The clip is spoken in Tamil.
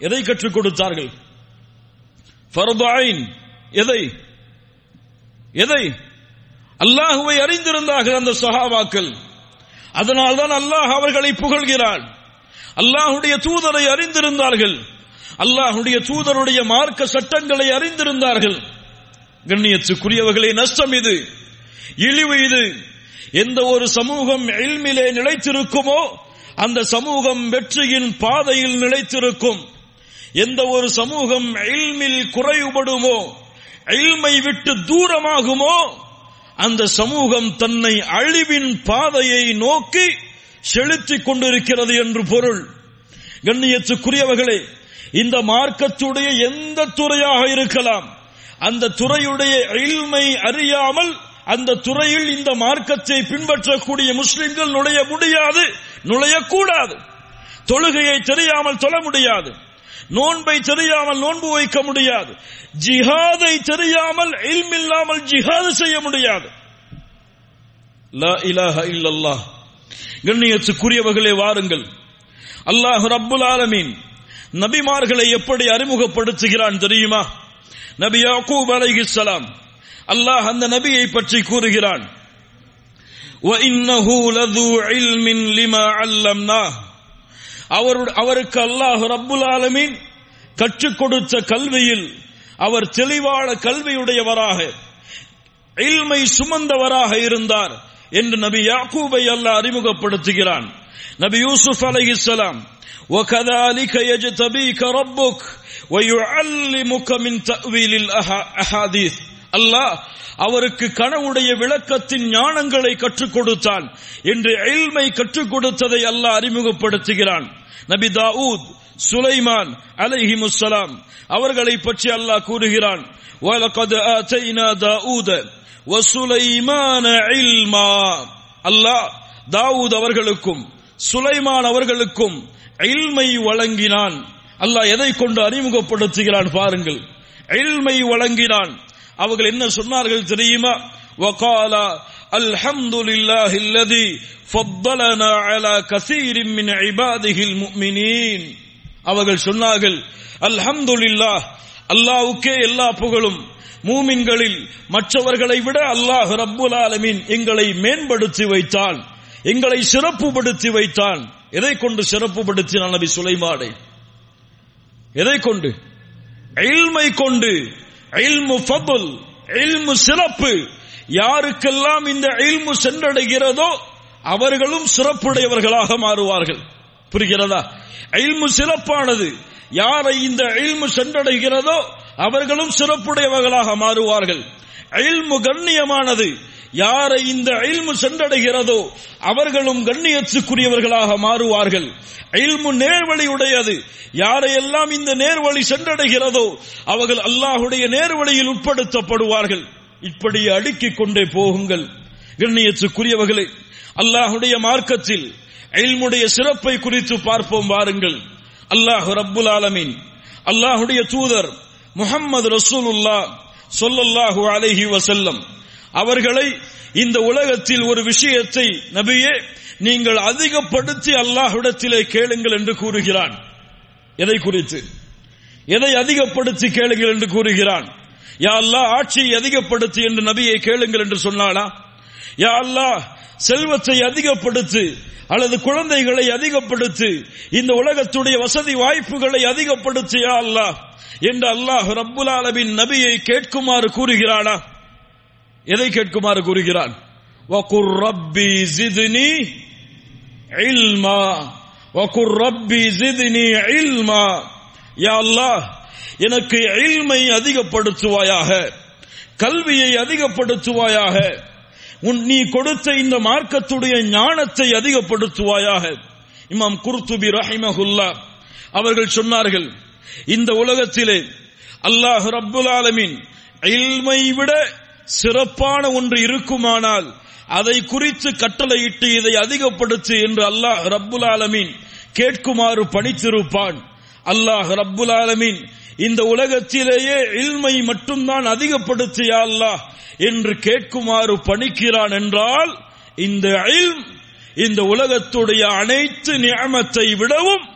எதை கற்றுக் கொடுத்தார்கள் ஃபர்து ஐன் எதை எதை அல்லாஹுவை அறிந்திருந்தார்கள் அந்த சஹாபாக்கள் அதனால்தான் அல்லாஹ் அவர்களை புகழ்கிறான் அல்லாஹுடைய தூதரை அறிந்திருந்தார்கள் அல்லாஹுடைய தூதருடைய மார்க்க சட்டங்களை அறிந்திருந்தார்கள் கண்ணியத்துக்குரியவர்களே நஷ்டம் இது இழிவு இது எந்த ஒரு சமூகம் எல்மிலே நிலைத்திருக்குமோ அந்த சமூகம் வெற்றியின் பாதையில் நிலைத்திருக்கும் எந்த ஒரு சமூகம் எல்மில் குறைவுபடுமோ எல்மை விட்டு தூரமாகுமோ அந்த சமூகம் தன்னை அழிவின் பாதையை நோக்கி செலுத்திக் கொண்டிருக்கிறது என்று பொருள் கண்ணியத்துக்குரியவர்களே இந்த மார்க்கத்துடைய எந்த துறையாக இருக்கலாம் அந்த துறையுடைய இல்மை அறியாமல் அந்த துறையில் இந்த மார்க்கத்தை பின்பற்றக்கூடிய முஸ்லிம்கள் நுழைய முடியாது நுழையக்கூடாது தொழுகையை தெரியாமல் தொழ முடியாது நோன்பை தெரியாமல் நோன்பு வைக்க முடியாது ஜிஹாதை தெரியாமல் இல்மில்லாமல் ஜிஹாது செய்ய முடியாது லா இலாஹ இல்லல்லாஹ் கண்ணியத்துக்குரியவர்களே வாருங்கள் அல்லாஹ் ரப்புல் ஆலமீன் நபிமார்களை எப்படி அறிமுகப்படுத்துகிறான் தெரியுமா நபி யாக்கூப் அலைஹிஸ்ஸலாம் அல்லாஹ் அந்த நபியை பற்றி கூறுகிறான் وَإِنَّهُ لَذُو عِلْمٍ لِمَا عَلَّمْنَاهُ அவருக்கு அல்லாஹ் ரப்புல் ஆலமீன் கற்றுக் கொடுத்த கல்வியில் அவர் தெளிவான கல்வியுடையவராக இல்மை சுமந்தவராக இருந்தார் என்று நபி யாக்கூபை அல்லாஹ் அறிமுகப்படுத்துகிறான் நபி யூசுப் அலைஹிஸ்ஸலாம் وكذلك يجتبيك ربك ويعلمك من تأويل الأحاديث அல்லாஹ் அவருக்கு கனவுடைய விளக்கத்தின் ஞானங்களை கற்றுக் கொடுத்தான் என்று எல்மை கற்றுக் கொடுத்ததை அல்லாஹ் அறிமுகப்படுத்துகிறான் நபி தாவூத் சுலைமான் அலைஹி முஸ்ஸலாம் அவர்களை பற்றி அல்லாஹ் கூறுகிறான் وَلَقَدْ آتَيْنَا دَاوُودَ وَسُلَيْمَانَ عِلْمًا அல்லாஹ் தாவூத் அவர்களுக்கும் சுலைமான் அவர்களுக்கும் இல்மை வழங்கினான் அல்லாஹ் எதை கொண்டு அறிமுகப்படுத்துகிறான் பாருங்கள் இல்மை வழங்கினான் அவர்கள் என்ன சொன்னார்கள் தெரியுமா وقال الحمد لله الذي فضلنا على كثير من عباده المؤمنين அவர்கள் சொன்னார்கள் அல்ஹம்துலில்லாஹ் அல்லாஹ்வுக்கே எல்லா புகழும் மூமின்களில் மற்றவர்களை விட அல்லாஹ் ரப்புல் ஆலமீன் எங்களை மேம்படுத்தி வைத்தான் எங்களை சிறப்புப்படுத்தி வைத்தான் எதை கொண்டு சிறப்புப்படுத்தினான் நபி சுலைமானை எதை கொண்டு இல்மை கொண்டு இல்மு ஃபதுல் இல்மு சிறப்பு யாருக்கெல்லாம் இந்த இல்மு சென்றடைகிறதோ அவர்களும் சிறப்புடையவர்களாக மாறுவார்கள் புரிகிறதா இல்மு சிறப்பானது யாரை இந்த இல்மு சென்றடைகிறதோ அவர்களும் சிறப்புடையவர்களாக மாறுவார்கள் இல்மு கண்ணியமானது யாரை இந்த இல்மு சென்றடைகிறதோ அவர்களும் கண்ணியத்துக்குரியவர்களாக மாறுவார்கள் இல்மு நேர்வழி உடையது யாரையெல்லாம் இந்த நேர்வழி சென்றடைகிறதோ அவர்கள் அல்லாஹுடைய நேர்வழியில் உட்படுத்தப்படுவார்கள் இப்படி அடுக்கிக் கொண்டே போகுங்கள் கண்ணியத்துக்குரியவர்களே அல்லாஹுடைய மார்க்கத்தில் இல்முடைய சிறப்பை குறித்து பார்ப்போம் வாருங்கள் அல்லாஹ் ரப்புல் ஆலமீன் அல்லாஹுடைய தூதர் முகம்மது ரசூலுல்லா சொல்லல்லாஹு அலைஹி வசல்லம் அவர்களை இந்த உலகத்தில் ஒரு விஷயத்தை நபியே நீங்கள் அதிகப்படுத்தி அல்லாஹ்விடத்திலே கேளுங்கள் என்று கூறுகிறான் எதை குறித்து எதை அதிகப்படுத்தி கேளுங்கள் என்று கூறுகிறான் யா அல்லாஹ் ஆட்சியை அதிகப்படுத்தி என்று நபியை கேளுங்கள் என்று சொன்னானா யா அல்லாஹ் செல்வத்தை அதிகப்படுத்து அல்லது குழந்தைகளை அதிகப்படுத்து இந்த உலகத்துடைய வசதி வாய்ப்புகளை அதிகப்படுத்து யா அல்லாஹ் என்று அல்லாஹ் ரப்புல் ஆலமின் நபியை கேட்குமாறு கூறுகிறானா எதை கேட்குமாறு கூறுகிறான் வகுர் ரப்பி ஜிதுனி இல்மா வகுர் ரப்பி ஜிதுனி இல்மா யா அல்லாஹ் எனக்கு இல்மை அதிகப்படுத்துவாயாக கல்வியை அதிகப்படுத்துவாயாக உன் நீ கொடுத்த இந்த மார்க்கத்துடைய ஞானத்தை அதிகப்படுத்துவாயாக இமாம் குர்துபி ரஹிமஹுல்லா அவர்கள் சொன்னார்கள் இந்த உலகத்திலே அல்லாஹ் ரப்புல் ஆலமீன் இல்மை விட சிறப்பான ஒன்று இருக்குமானால் அதை குறித்து கட்டளையிட்டு இதை அதிகப்படுத்து என்று அல்லாஹ் ரப்புல் ஆலமீன் கேட்குமாறு பணித்திருப்பான் அல்லாஹ் ரப்புல் ஆலமீன் இந்த உலகத்திலேயே இல்மை மட்டும்தான் அதிகப்படுத்தியா அல்லாஹ் என்று கேட்குமாறு பணிக்கிறான் என்றால் இந்த இல்ம் இந்த உலகத்துடைய அனைத்து நியமத்தை விடவும்